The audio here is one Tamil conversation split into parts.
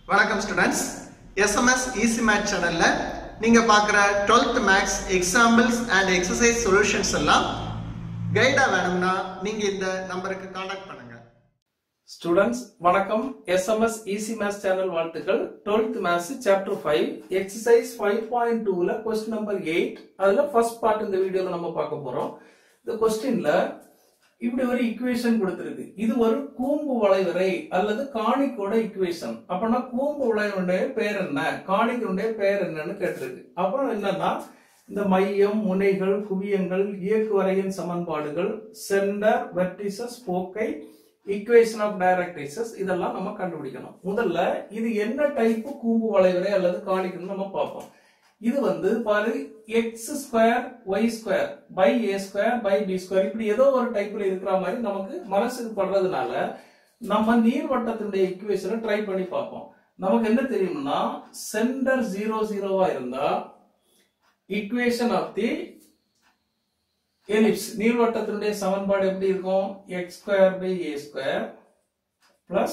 வணக்கம் ஸ்டூடெண்ட்ஸ் எஸ்எம்எஸ் ஈஸி மேத் சேனல்ல நீங்க பார்க்குற 12th maths examples and exercise solutions எல்லாம் கைடா வேணும்னா நீங்க இந்த நம்பருக்கு காண்டாக்ட் பண்ணுங்க ஸ்டூடெண்ட்ஸ் வணக்கம் எஸ்எம்எஸ் ஈஸி மேத்ஸ் சேனல் வாழ்த்துக்கள் 12th மேத்ஸ் சாப்டர் 5 எக்ஸசைஸ் 5.2 ல கொஸ்டின் நம்பர் 8 அதுல ஃபர்ஸ்ட் பார்ட் இந்த வீடியோல நம்ம பார்க்க போறோம் இந்த கொஸ்டின்ல இப்படி ஒரு ஈக்குவேஷன் கொடுத்திருக்கு இது ஒரு கூம்பு வளைவரை அல்லது காணிக்கோட ஈக்குவேஷன் அப்பனா கூம்பு வளைவனுடைய பேர் என்ன காணிக்கனுடைய பேர் என்னன்னு கேட்டிருக்கு அப்புறம் என்னன்னா இந்த மையம் முனைகள் குவியங்கள் இயக்குவரையின் சமன்பாடுகள் சென்டர் வெர்டிசஸ் போக்கை ஈக்குவேஷன் ஆஃப் டைரக்ட்ரிசஸ் இதெல்லாம் நம்ம கண்டுபிடிக்கணும் முதல்ல இது என்ன டைப் கூம்பு வளைவரை அல்லது காணிக்கணும் நம்ம பார்ப்போம் இது வந்து பாரு x square y square by a square by b square இப்படி ஏதோ ஒரு டைப்ல இருக்கிற மாதிரி நமக்கு மனசுக்கு படுறதுனால நம்ம நீர்வட்டத்தினுடைய ஈக்குவேஷனை ட்ரை பண்ணி பார்ப்போம் நமக்கு என்ன தெரியும்னா சென்டர் ஜீரோ ஜீரோவா இருந்தா ஈக்குவேஷன் ஆஃப் தி எலிப்ஸ் நீள்வட்டத்தினுடைய சமன்பாடு எப்படி இருக்கும் x square by a square plus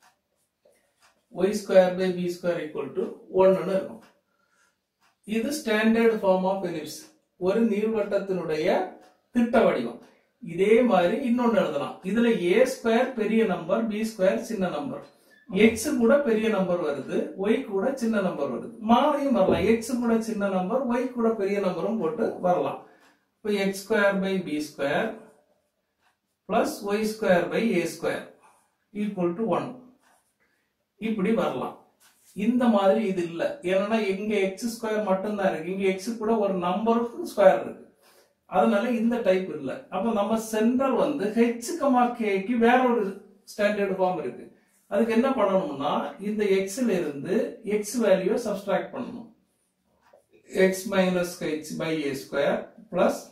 y square by b square equal to ஒன்னு இருக்கும் இது ஸ்டாண்டர்ட் ஃபார்ம் ஆஃப் எலிப்ஸ் ஒரு நீள்வட்டத்தினுடைய திட்ட வடிவம் இதே மாதிரி இன்னொன்னு எழுதலாம் இதுல ஏ ஸ்கொயர் பெரிய நம்பர் பி ஸ்கொயர் சின்ன நம்பர் எக்ஸ் கூட பெரிய நம்பர் வருது ஒய் கூட சின்ன நம்பர் வருது மாறியும் வரலாம் எக்ஸ் கூட சின்ன நம்பர் ஒய் கூட பெரிய நம்பரும் போட்டு வரலாம் இப்போ x square by b square plus y square by a square equal to one இப்படி வரலாம் இந்த மாதிரி இது இல்ல ஏன்னா இங்க எக்ஸ் ஸ்கொயர் மட்டும்தான் இருக்கு இங்க எக்ஸ் கூட ஒரு நம்பருக்கு ஸ்கொயர் இருக்கு அதனால இந்த டைப் இல்ல அப்ப நம்ம சென்டர் வந்து ஹெச் கமா கேக்கு வேற ஒரு ஸ்டாண்டர்ட் ஃபார்ம் இருக்கு அதுக்கு என்ன பண்ணணும்னா இந்த எக்ஸ்ல இருந்து எக்ஸ் வேல்யூ சப்ஸ்ட்ராக்ட் பண்ணணும் x minus h by a square plus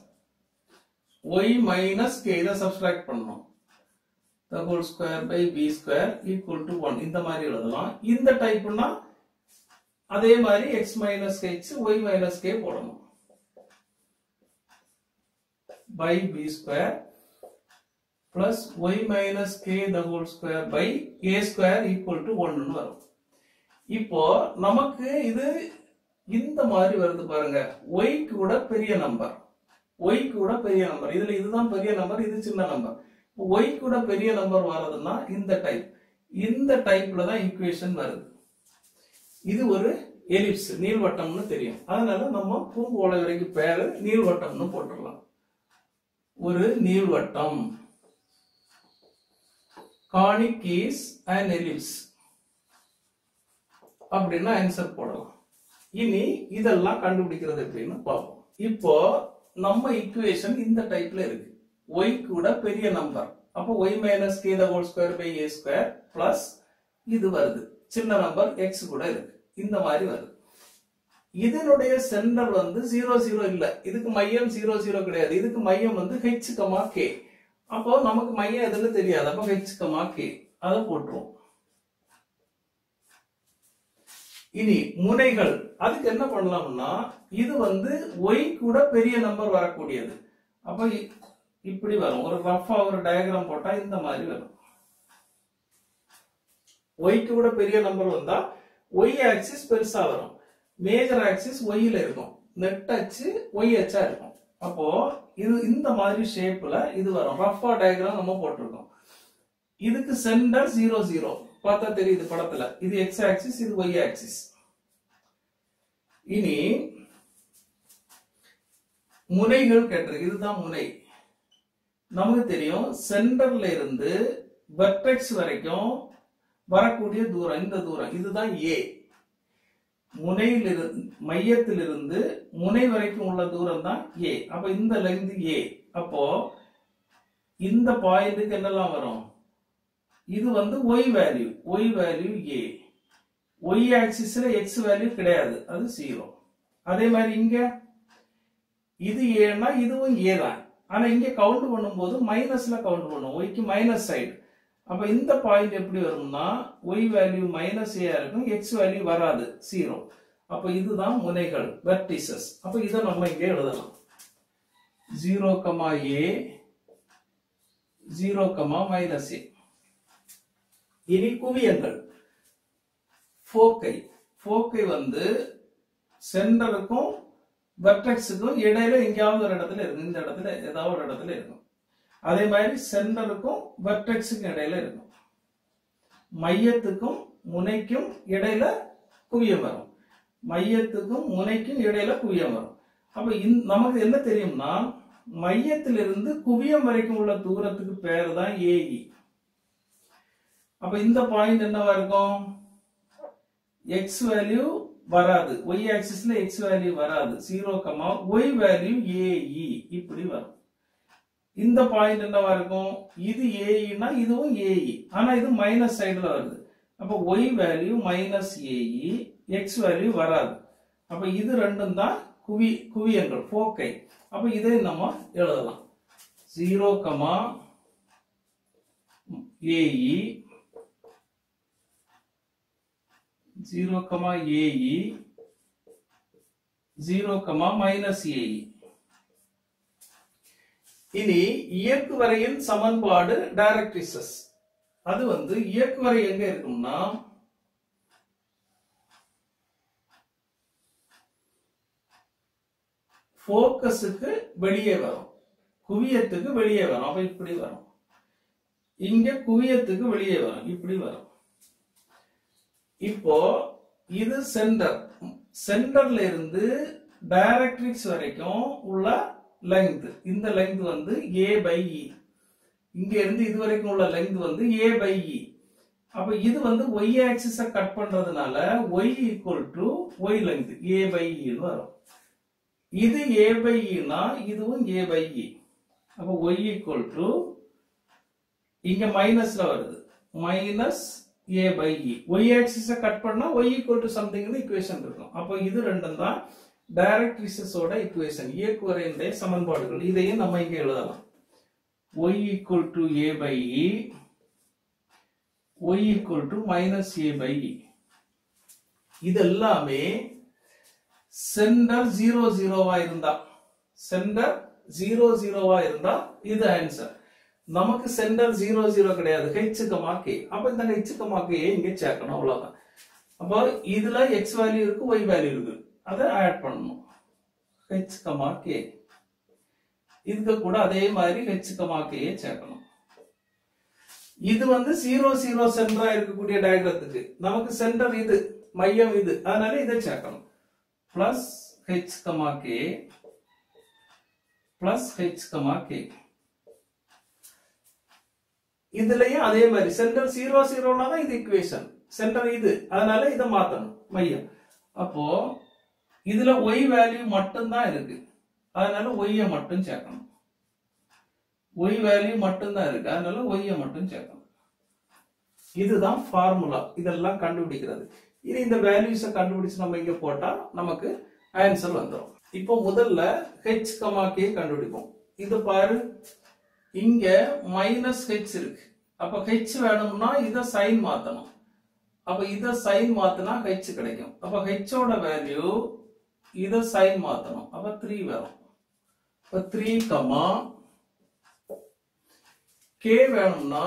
y minus k இதை சப்ஸ்ட்ராக்ட் பண்ணணும் the whole square by b square equal to 1 இந்த மாதிரி எழுதலாம் இந்த டைப்னா அதே மாதிரி x minus h y minus k போடணும் by b square plus y minus k the whole square by a square equal to 1 ன்னு வரும் இப்போ நமக்கு இது இந்த மாதிரி வருது பாருங்க y கூட பெரிய நம்பர் y கூட பெரிய நம்பர் இதுல இதுதான் பெரிய நம்பர் இது சின்ன நம்பர் ஒய் கூட பெரிய நம்பர் வர்றதுன்னா இந்த டைப் இந்த டைப்ல தான் ஈக்குவேஷன் வருது இது ஒரு எலிப்ஸ் நீள்வட்டம்னு தெரியும் அதனால நம்ம பூம்பு வளைவரைக்கு பேரு நீள்வட்டம்னு போட்டுடலாம் ஒரு நீள்வட்டம் கானிக் இஸ் அண்ட் எலிப்ஸ் அப்படின்னு ஆன்சர் போடலாம் இனி இதெல்லாம் கண்டுபிடிக்கிறது எப்படின்னு பார்ப்போம் இப்போ நம்ம ஈக்குவேஷன் இந்த டைப்ல இருக்கு y கூட பெரிய நம்பர் அப்போ y minus k the whole square by a square plus இது வருது சின்ன நம்பர் x கூட இருக்கு இந்த மாதிரி வருது இதனுடைய சென்டர் வந்து ஜீரோ ஜீரோ இல்ல இதுக்கு மையம் ஜீரோ ஜீரோ கிடையாது இதுக்கு மையம் வந்து ஹெச் கமா கே அப்போ நமக்கு மையம் எதுன்னு தெரியாது அப்போ ஹெச் கமா கே அதை போட்டுருவோம் இனி முனைகள் அதுக்கு என்ன பண்ணலாம்னா இது வந்து y கூட பெரிய நம்பர் வரக்கூடியது அப்ப இப்படி வரும் ஒரு ரஃபா ஒரு டயக்ராம் போட்டா இந்த மாதிரி வரும் ஒய்க்கு கூட பெரிய நம்பர் வந்தா ஒய் ஆக்சிஸ் பெருசா வரும் மேஜர் ஆக்சிஸ் ஒய்ல இருக்கும் நெட் அச்சு ஒய் அச்சா இருக்கும் அப்போ இது இந்த மாதிரி ஷேப்ல இது வரும் ரஃபா டயக்ராம் நம்ம போட்டிருக்கோம் இதுக்கு சென்டர் ஜீரோ ஜீரோ பார்த்தா தெரியுது படத்துல இது எக்ஸ் ஆக்சிஸ் இது ஒய் ஆக்சிஸ் இனி முனைகள் கேட்டிருக்கு இதுதான் முனை நமக்கு தெரியும் சென்டர்ல இருந்து வெர்டெக்ஸ் வரைக்கும் வரக்கூடிய தூரம் இந்த தூரம் இதுதான் ஏ முனையிலிருந்து மையத்திலிருந்து முனை வரைக்கும் உள்ள தூரம் தான் ஏ அப்ப இந்த லெங்த் ஏ அப்போ இந்த பாயிண்ட்டுக்கு என்னெல்லாம் வரும் இது வந்து y value y value a y ஆக்சிஸ்ல எக்ஸ் வேல்யூ கிடையாது அது ஜீரோ அதே மாதிரி இங்க இது ஏன்னா இதுவும் ஏ தான் ஆனா இங்க கவுண்ட் பண்ணும்போது மைனஸ்ல கவுண்ட் பண்ணும் ஒய்க்கு மைனஸ் சைடு அப்ப இந்த பாயிண்ட் எப்படி வரும்னா ஒய் வேல்யூ மைனஸ் ஏ இருக்கும் எக்ஸ் வேல்யூ வராது ஜீரோ அப்ப இதுதான் முனைகள் வெர்டிசஸ் அப்ப இதை நம்ம இங்கே எழுதலாம் zero comma a zero comma minus a இனி குவியங்கள் ஃபோக்கை ஃபோக்கை வந்து சென்டருக்கும் வெர்டெக்ஸுக்கும் இடையில எங்கேயாவது ஒரு இடத்துல இருக்கும் இந்த இடத்துல ஏதாவது ஒரு இடத்துல இருக்கும் அதே மாதிரி சென்டருக்கும் வெர்டெக்ஸுக்கும் இடையில இருக்கும் மையத்துக்கும் முனைக்கும் இடையில குவியம் வரும் மையத்துக்கும் முனைக்கும் இடையில குவியம் வரும் அப்ப இந்த- நமக்கு என்ன தெரியும்னா மையத்திலிருந்து குவியம் வரைக்கும் உள்ள தூரத்துக்கு பேர் தான் ஏஇ அப்ப இந்த பாயிண்ட் என்னவா இருக்கும் எக்ஸ் வேல்யூ வராது ஒய் ஆக்சிஸ்ல எக்ஸ் வேல்யூ வராது zero comma y value ae இப்படி வரும் இந்த பாயிண்ட் என்னவா இருக்கும் இது ஏஇனா இதுவும் ஏஇ ஆனா இது மைனஸ் சைடுல வருது அப்ப y value minus a e x value வராது அப்ப இது ரெண்டும் தான் குவி குவியங்கள் போக்கை அப்ப இதை நம்ம எழுதலாம் zero comma a e zero comma a e zero comma minus a e இனி இயக்கு வரையின் சமன்பாடு டைரக்ட்ரிசஸ் அது வந்து இயக்கு வரை எங்க இருக்கும்னா போக்கஸுக்கு வெளியே வரும் குவியத்துக்கு வெளியே வரும் அப்ப இப்படி வரும் இங்க குவியத்துக்கு வெளியே வரும் இப்படி வரும் இப்போ இது சென்டர் சென்டர்ல இருந்து டைரக்ட்ரிக்ஸ் வரைக்கும் உள்ள லெங்த் இந்த லெங்த் வந்து ஏ பை இ இங்க இருந்து இது வரைக்கும் உள்ள லெங்த் வந்து ஏ பை இ அப்ப இது வந்து ஒய் ஆக்சிஸ கட் பண்றதுனால y equal to y length a by இன்னு வரும் இது ஏ பை இனா இதுவும் ஏ பை இ அப்ப ஒய் ஈக்குவல் டு இங்க மைனஸ்ல வருது minus a by e y axis cut பண்ணா ஒய் ஈக்குவல் டு சம்திங்னு இக்குவேஷன் இருக்கும் அப்போ இது ரெண்டும் தான் டைரக்ட்ரிசஸோட இக்குவேஷன் இயக்குவரையினுடைய சமன்பாடுகள் இதையும் நம்ம இங்க எழுதலாம் y equal to a by e y equal to minus a by e இது எல்லாமே சென்டர் ஜீரோ ஜீரோவா இருந்தா சென்டர் ஜீரோ ஜீரோவா இருந்தா இது ஆன்சர் நமக்கு சென்டர் ஜீரோ ஜீரோ கிடையாது ஹெச் கமா கே அப்ப இந்த ஹெச் கமா கே இங்க சேர்க்கணும் அவ்வளவுதான் அப்போ இதுல எக்ஸ் வேல்யூ இருக்கு ஒய் வேல்யூ இருக்கு அதை ஆட் பண்ணணும் ஹெச் கமா கே இதுக்கு கூட அதே மாதிரி ஹெச் கமா கே சேர்க்கணும் இது வந்து ஜீரோ ஜீரோ சென்டரா இருக்கக்கூடிய டயக்ரத்துக்கு நமக்கு சென்டர் இது மையம் இது அதனால இதை சேர்க்கணும் plus h comma k plus h comma k இதுலயும் அதே மாதிரி சென்டர் ஜீரோ ஜீரோனா தான் இது இக்குவேஷன் சென்டர் இது அதனால இதை மாத்தணும் மையம் அப்போ இதுல ஒய் வேல்யூ மட்டும்தான் இருக்கு அதனால ஒய்ய மட்டும் சேர்க்கணும் ஒய் வேல்யூ மட்டும்தான் இருக்கு அதனால ஒய்ய மட்டும் சேர்க்கணும் இதுதான் ஃபார்முலா இதெல்லாம் கண்டுபிடிக்கிறது இனி இந்த வேல்யூஸை கண்டுபிடிச்சு நம்ம இங்க போட்டா நமக்கு ஆன்சர் வந்துடும் இப்போ முதல்ல ஹெச் கமா கே கண்டுபிடிப்போம் இது பாரு இங்க மைனஸ் ஹெச் இருக்கு அப்ப ஹெச் வேணும்னா இத சைன் மாத்தணும் அப்ப இத சைன் மாத்தினா ஹெச் கிடைக்கும் அப்ப ஹெச்சோட வேல்யூ இத சைன் மாத்தணும் அப்ப த்ரீ வரும் இப்ப த்ரீ கமா கே வேணும்னா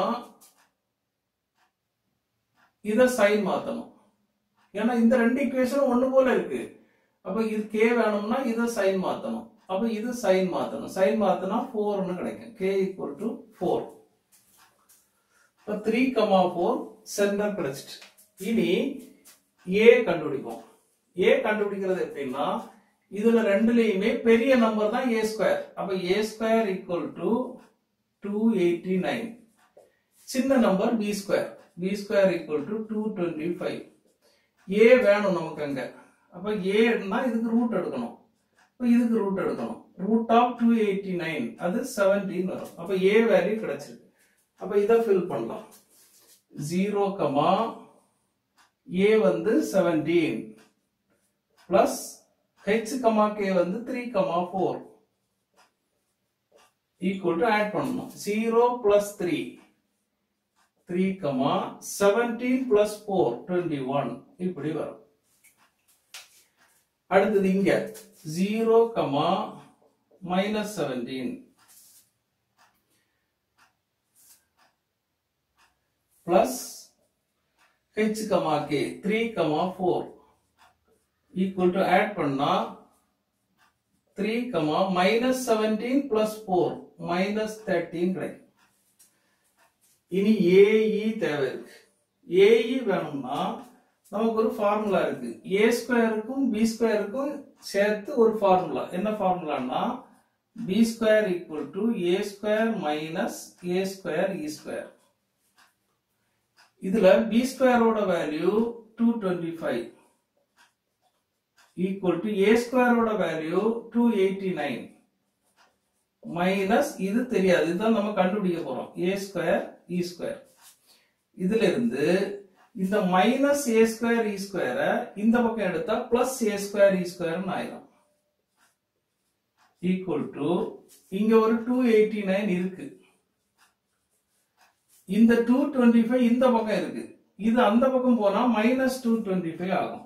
இத சைன் மாத்தணும் ஏன்னா இந்த ரெண்டு இக்குவேஷனும் ஒண்ணு போல இருக்கு அப்ப இது கே வேணும்னா இத சைன் மாத்தணும் அப்ப இது சைன் மாத்தணும் சைன் மாத்தினா ஃபோர்னு கிடைக்கும் கே ஈக்குவல் டு ஃபோர் இப்ப த்ரீ கமா ஃபோர் சென்டர் கிடைச்சிட்டு இனி ஏ கண்டுபிடிப்போம் ஏ கண்டுபிடிக்கிறது எப்படின்னா இதுல ரெண்டுலயுமே பெரிய நம்பர் தான் ஏ ஸ்கொயர் அப்ப a square equal to two eighty nine சின்ன number b square b square equal to two twenty five a வேணும் நமக்கு அங்க அப்ப ஏன்னா இதுக்கு ரூட் எடுக்கணும் அப்ப இதுக்கு ரூட் எடுக்கணும் root of two eighty nine அது செவன்டீன் வரும் அப்ப ஏ வேல்யூ கிடைச்சிருக்கு அப்ப இதை ஃபில் பண்ணலாம் ஜீரோ கமா ஏ வந்து seventeen plus h comma k வந்து three comma four equal to add பண்ணணும் zero plus three three comma seventeen plus four twenty one இப்படி வரும் அடுத்தது இங்க zero comma minus seventeen plus h comma k three comma four equal to add பண்ணா three comma minus seventeen plus four minus thirteen கிடைக்கும் இனி ஏஇ தேவை இருக்கு ஏஇ வேணும்னா நமக்கு ஒரு ஃபார்முலா இருக்கு ஏ ஸ்கொயருக்கும் பி ஸ்கொயருக்கும் சேர்த்து ஒரு ஃபார்முலா என்ன ஃபார்முலான்னா b square equal to a square minus a square e square இதுல பி ஸ்கொயரோட value two twenty five equal to a ஸ்கொயரோட value two eighty nine minus இது தெரியாது இதுதான் நம்ம கண்டுபிடிக்க போறோம் ஏ ஸ்கொயர் இ ஸ்கொயர் இதுல இருந்து இந்த மைனஸ் ஏ ஸ்கொயர் இ ஸ்கொயரை இந்த பக்கம் எடுத்தா பிளஸ் ஏ ஸ்கொயர் இ ஸ்கொயர்னு ஆயிரும் ஈக்குவல் டு இங்க ஒரு டூ எயிட்டி நைன் இருக்கு இந்த டூ டுவெண்ட்டி ஃபைவ் இந்த பக்கம் இருக்கு இது அந்த பக்கம் போனா மைனஸ் டூ டுவெண்ட்டி ஃபைவ் ஆகும்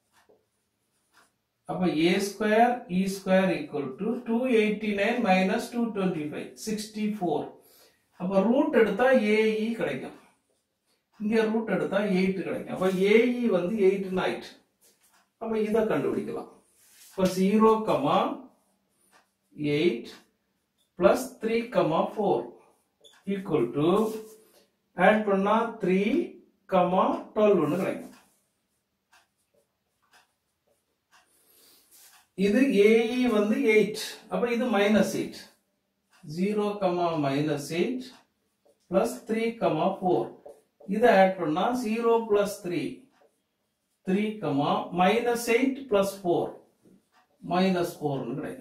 அப்ப a square e square equal to two eighty nine minus two twenty five sixty four அப்ப ரூட் எடுத்தா ஏஇ கிடைக்கும் இங்க ரூட் எடுத்தா எயிட் கிடைக்கும் அப்ப ஏஇ வந்து எயிட்னு ஆயிட்டு அப்ப இதை கண்டுபிடிக்கலாம் இப்ப zero comma eight plus three comma four equal to add பண்ணா த்ரீ கமா டுவெல் ஒன்று கிடைக்கும் இது ஏஇ வந்து எயிட் அப்ப இது minus eight zero comma minus eight plus three comma four இதை ஆட் பண்ணா zero plus three three comma minus eight plus four minus ஃபோர்னு கிடைக்கும்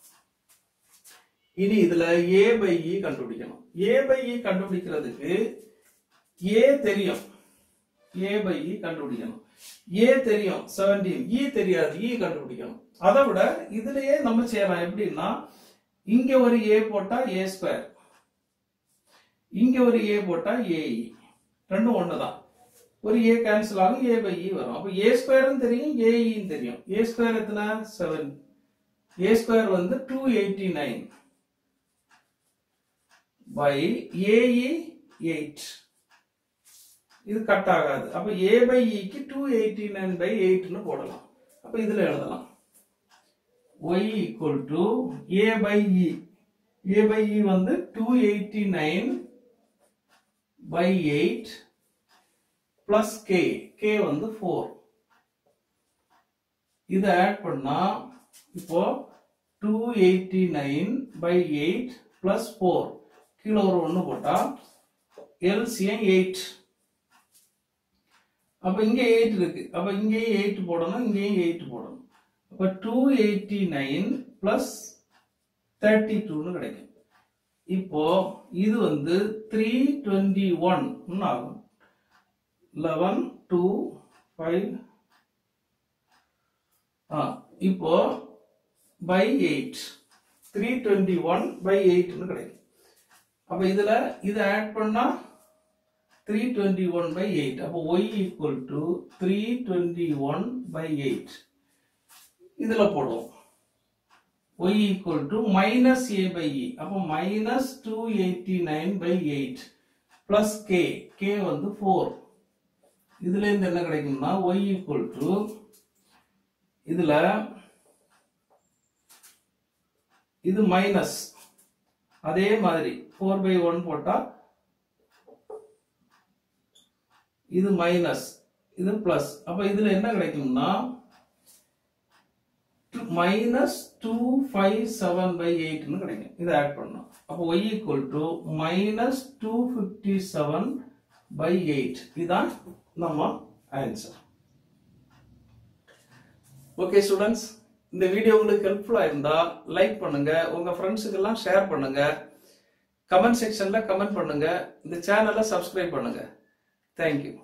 இனி இதுல ஏ பை இ கண்டுபிடிக்கணும் ஏ பை இ கண்டுபிடிக்கிறதுக்கு ஏ தெரியும் ஏ பை இ கண்டுபிடிக்கணும் ஏ தெரியும் செவன்டீன் இ தெரியாது இ கண்டுபிடிக்கணும் அதை விட இதுலயே நம்ம செய்யலாம் எப்படின்னா இங்க ஒரு ஏ போட்டா ஏ ஸ்கொயர் இங்க ஒரு ஏ போட்டா ஏஇ ரெண்டும் ஒண்ணுதான் ஒரு ஏ கேன்சல் ஆகும் ஏ பை இ வரும் அப்ப ஏ ஸ்கொயரும் தெரியும் ஏஇன்னு தெரியும் ஏ ஸ்கொயர் எத்தனை செவன் ஏ ஸ்கொயர் வந்து two eighty nine by a e eight இது கட் ஆகாது அப்ப ஏ பை இக்கு டூ எயிட்டி நைன் பை எயிட்னு போடலாம் அப்ப இதுல எழுதலாம் y equal to a by e a by e வந்து two eighty nine by eight plus k k வந்து ஃபோர் இதை ஆட் பண்ணா இப்போ two eighty nine by eight plus four கீழே ஒரு ஒன்று போட்டா எல்சிஎம் எயிட் அப்ப இங்க எயிட் இருக்கு அப்ப இங்கேயும் எயிட் போடணும் இங்கேயும் எயிட் போடணும் அப்ப two eighty nine plus thirty டூன்னு கிடைக்கும் இப்போ இது வந்து த்ரீ டுவெண்ட்டி ஒன் ஆகும் லெவன் டூ ஃபைவ் ஆ இப்போ by eight three twenty one by எயிட்னு கிடைக்கும் அப்ப இதுல இதை ஆட் பண்ணா three twenty one by eight அப்போ y equal to three twenty one by eight இதுல போடுவோம் y equal to minus a by e அப்போ minus two eighty nine by eight plus k k வந்து ஃபோர் இதுல இருந்து என்ன கிடைக்கும்னா ஒய் ஈக்குவல் டு இதுல இது மைனஸ் அதே மாதிரி ஃபோர் பை ஒன் போட்டா இது மைனஸ் இது பிளஸ் அப்ப இதுல என்ன கிடைக்கும்னா minus two five seven by எயிட்னு கிடைக்கும் இதை ஆட் பண்ணணும் அப்போ y equal to minus two fifty seven by eight இதுதான் நம்ம ஆன்சர் ஓகே ஸ்டூடெண்ட்ஸ் இந்த வீடியோ உங்களுக்கு ஹெல்ப்ஃபுல்லா இருந்தா லைக் பண்ணுங்க உங்க ஃப்ரெண்ட்ஸுக்கு எல்லாம் ஷேர் பண்ணுங்க கமெண்ட் செக்ஷன்ல கமெண்ட் பண்ணுங்க இந்த சேனலை சப்ஸ்கிரைப் பண்ணுங்க தேங்க்யூ